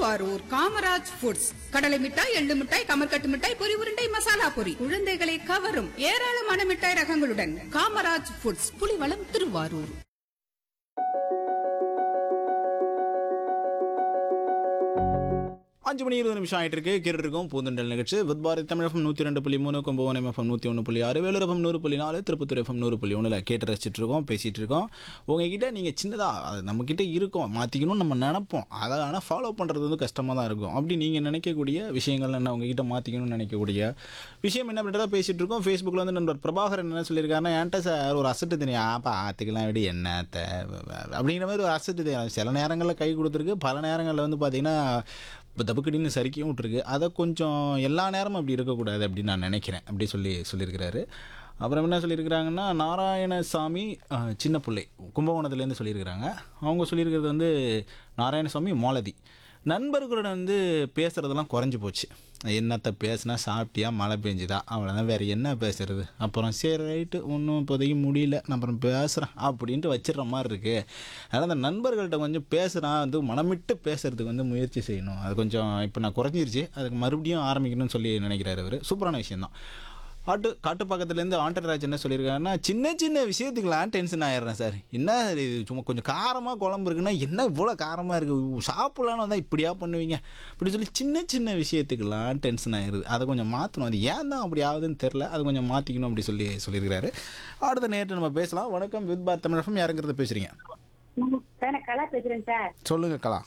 Thiruvarur Kamaraj foods கடலை மிட்டாய் எள்ளு மிட்டாய் கமர்கட்டு மிட்டாய் பொரி உருண்டை மசாலா பொரி குழந்தைகளை கவரும் ஏராளமான மிட்டாய் ரகங்களுடன் காமராஜ் ஃபுட்ஸ் புலிவளம் திருவாரூர் அஞ்சு மணி இருபது நிமிஷம் ஆயிட்டு இருக்கு கேட்டு இருக்கோம் பூந்தண்டல் நிகழ்ச்சி வித் பாரதி தமிழ் எஃப்எம் நூற்றி ரெண்டு புள்ளி மூணு கும்பகோணம் எஃப்எம் நூற்றி ஒன்று புள்ளி ஆறு வேலூர் எஃப்எம் நூறு புள்ளி நாலு திருப்பத்தூர் எஃப்எம் நூறு புள்ளி ஒன்றில் கேட்டு ரசிச்சிட்டு இருக்கோம் பேசிகிட்டு இருக்கோம் உங்ககிட்ட நீங்கள் சின்னதாக அது நம்மக்கிட்ட இருக்கோம் மாற்றிக்கணும்னு நம்ம நினைப்போம் அதை ஆனால் ஃபாலோ பண்ணுறது வந்து கஷ்டமாக தான் இருக்கும் அப்படி நீங்கள் நினைக்கக்கூடிய விஷயங்கள் என்ன உங்ககிட்ட மாற்றிக்கணும்னு நினைக்கக்கூடிய விஷயம் என்ன அப்படின்றத பேசிகிட்டு இருக்கோம் ஃபேஸ்புக்கில் வந்து நண்பர் பிரபாகரன் என்ன சொல்லியிருக்காருன்னா என்கிட்ட சார் ஒரு அசட்டு தெரியும் ஆ பார்த்துக்கலாம் விட என்னத்த அப்படிங்கிற மாதிரி ஒரு அசட்டு தெரியும் சில நேரங்களில் கை கொடுத்துருக்கு பல நேரங்களில் வந்து பார்த்தீங்கன்னா இப்போ தப்புக்கடின்னு சரிக்கையும் விட்டுருக்கு அதை கொஞ்சம் எல்லா நேரமும் அப்படி இருக்கக்கூடாது அப்படின்னு நான் நினைக்கிறேன் அப்படி சொல்லி சொல்லியிருக்கிறாரு அப்புறம் என்ன சொல்லியிருக்கிறாங்கன்னா நாராயணசாமி அஹ், சின்ன பிள்ளை கும்பகோணத்துலேருந்து சொல்லியிருக்கிறாங்க அவங்க சொல்லியிருக்கிறது வந்து நாராயணசாமி மாலதி நண்பர்களுடன் வந்து பேசுகிறதெல்லாம் குறைஞ்சி போச்சு என்னத்தை பேசுனா சாப்பிட்டியா மழை பெஞ்சுதா அவ்வளோதான் வேறு என்ன பேசுறது அப்புறம் சரி ரைட்டு ஒன்றும் இப்போதைக்கு முடியல நான் அப்புறம் பேசுகிறேன் அப்படின்ட்டு வச்சிடுற மாதிரி இருக்குது அதனால் அந்த நண்பர்கள்ட்ட கொஞ்சம் பேசுகிறான் வந்து மனமிட்டு பேசுறதுக்கு வந்து முயற்சி செய்யணும் அது கொஞ்சம் இப்போ நான் குறைஞ்சிருச்சு அதுக்கு மறுபடியும் ஆரம்பிக்கணும்னு சொல்லி நினைக்கிறாரு அவர் சூப்பரான விஷயம்தான் காட்டு காட்டு பக்கத்துலேருந்து ஆண்டர்ராஜ் என்ன சொல்லியிருக்காருன்னா சின்ன சின்ன விஷயத்துக்கெல்லாம் டென்ஷன் ஆயிடுறேன் சார் என்ன இது சும்மா கொஞ்சம் காரமாக குழம்பு இருக்குன்னா என்ன இவ்வளோ காரமாக இருக்குது சாப்பிட்லான்னு வந்தால் இப்படியா பண்ணுவீங்க அப்படி சொல்லி சின்ன சின்ன விஷயத்துக்கெல்லாம் டென்ஷன் ஆயிடுது அதை கொஞ்சம் மாற்றணும் அது ஏன் தான் அப்படி ஆகுதுன்னு தெரில அது கொஞ்சம் மாற்றிக்கணும் அப்படி சொல்லி சொல்லியிருக்கிறாரு அடுத்த நேற்று நம்ம பேசலாம் வணக்கம் வித் பார் தமிழகம் யாருங்கிறத பேசுகிறீங்க சார் நான் கலா பேசுறேன் சார் சொல்லுங்கள் கலா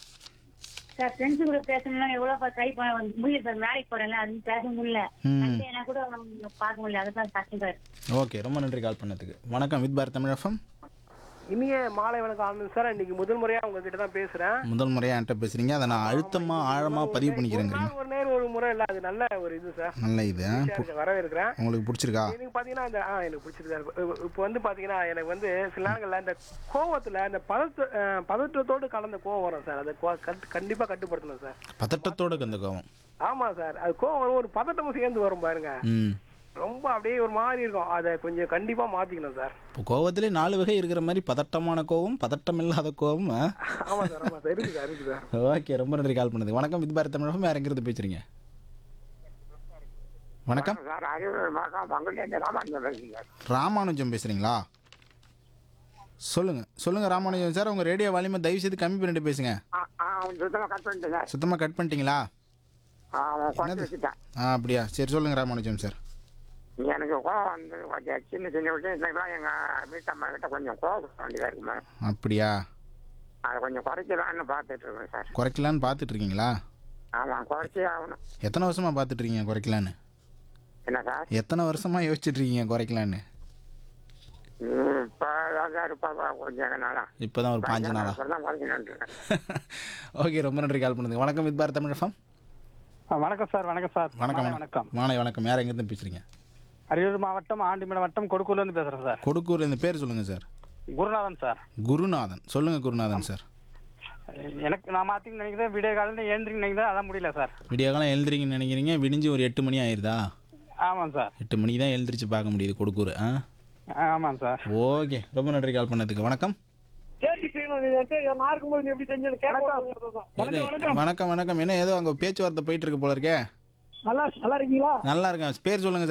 சார் ஃப்ரெண்ட்ஸ் கூட பேசணும்னா எவ்வளவு ட்ரை பண்ண முடியல சார் வேலைக்கு போறேன்ல அது பேச முடியல ம் ஏன்னா கூட பார்க்க முடியல அதுதான் கஷ்டம் சார் ஓகே ரொம்ப நன்றி கால் பண்ணதுக்கு வணக்கம் வித் பார் தமிழகம் இனிய மாலை வணக்கம் ஆனந்த் சார் இன்னைக்கு முதல் முறையா உங்ககிட்ட தான் பேசுறேன் முதல் முறையாக என்கிட்ட பேசுகிறீங்க அதை நான் அழுத்தமாக ஆழமாக பதிவு பண்ணிக்கிறேங்கிறீங்க ஒரு நேரம் ஒரு முறை இல்ல அது நல்ல ஒரு இது சார் நல்ல இது ஆ? பு- வரவேற்கிறேன் உங்களுக்கு பிடிச்சிருக்கா எனக்கு பாத்தீங்கன்னா இந்த ஆ எனக்கு பிடிச்சிருக்கு இப்போ வந்து பாத்தீங்கன்னா எனக்கு வந்து சில நேரங்கள்ல இந்த கோவத்துல இந்த பதத்த அஹ், பதற்றத்தோடு கலந்த கோவம் வரும் சார் அதை கோ- கட்டு- கண்டிப்பா கட்டுப்படுத்தணும் சார் பதட்டத்தோட கந்த கோவம் ஆமா சார் அது கோவம் வரும் ஒரு பதட்டமும் சேர்ந்து வரும் பாருங்க ம் ரொம்ப அப்படியே ஒரு மாதிரி இருக்கும் அதை கொஞ்சம் கண்டிப்பா மாத்திக்கணும் சார் இப்போ கோவத்திலே நாலு வகை இருக்கிற மாதிரி பதட்டமான கோவம் பதட்டம் இல்லாத கோவம் ஆ? ஆமா சார் ஆமா சார் இருக்கு சார் இருக்கு சார் ஓகே ரொம்ப நன்றி கால் பண்ணது வணக்கம் வித் பாரத் தமிழகம் யார் எங்கிறது பேசுறீங்க வணக்கம் சார் அரியலூர் மாவட்டம் பங்குலேருந்து ராமானுஜம் பேசுகிறேன் சார் ராமானுஜம் பேசுறீங்களா சொல்லுங்க சொல்லுங்க ராமானுஜம் சார் உங்க ரேடியோ வால்யூமை தயவு செய்து கம்மி பண்ணிட்டு பேசுங்க ஆ ஆ சுத்தமாக கட் பண்ணிட்டேன் சார் சுத்தமாக கட் பண்ணிட்டீங்களா ஆ அவன் குறைச்சி வச்சுட்டேன் ஆ அப்படியா சரி சொல்லுங்க ராமானுஜம் சார் எனக்கு கோவம் வந்து கொஞ்சம் சின்ன சின்ன விஷயத்துலாம் எங்கள் வீட்டம்மா கிட்ட கொஞ்சம் கோவம் வேண்டியதாக இருக்குமா அப்படியா அதை கொஞ்சம் குறைக்கலான்னு பார்த்துட்டு இருக்கேன் சார் குறைக்கலான்னு பார்த்துட்டு இருக்கீங்களா ஆமாம் குறைச்சே ஆகணும் எத்தனை வருஷமா பார்த்துட்டு இருக்கீங்க குறைக்கலான்னு என்ன சார் எத்தனை வருஷமா யோசிச்சுட்டு இருக்கீங்க குறைக்கலான்னு இப்போ தான் சார் இப்போ கொஞ்சம் நாளா இப்போதான் ஒரு பாஞ்சு நாளா அப்புறம் தான் குறைக்கணும்னு இருக்கேன் ஓகே ரொம்ப நன்றி கால் பண்ணுங்க வணக்கம் வித் பாரத் தமிழ் FM. வணக்கம் சார் வணக்கம் சார் வணக்கம் வணக்கம் மாலை வணக்கம் யார் எங்கேருந்து பேசுறீங்க அரியலூர் மாவட்டம் ஆண்டிமலை வட்டம் கொடுக்கூர்ல இருந்து பேசுறேன் சார் கொடுக்கூர்ல இந்த பேர் சொல்லுங்க சார் குருநாதன் சார் குருநாதன் சொல்லுங்க குருநாதன் சார் எனக்கு நான் மாத்தின்னு நினைக்கிறேன் விடிய காலையில் ஏந்திரின்னு நினைக்கிறேன் அதான் முடியல சார் விடிய காலம் எழுந்திரிங்கன்னு நினைக்கிறீங்க விடிஞ்சு ஒரு எட்டு மணி ஆயிருதா ஆமாம் சார் எட்டு மணிக்கு தான் எழுந்திரிச்சு பார்க்க முடியுது கொடுக்கூர் ஆ ஆமாம் சார் ஓகே ரொம்ப நன்றி கால் பண்ணதுக்கு வணக்கம் எது- வணக்கம் வணக்கம் என்ன ஏதோ அங்கே பேச்சுவார்த்தை போயிட்டு இருக்கு போல இருக்கே நல்லா நல்லா இருக்கீங்களா நல்லா இருக்கேன் பேர் சொல்லுங்க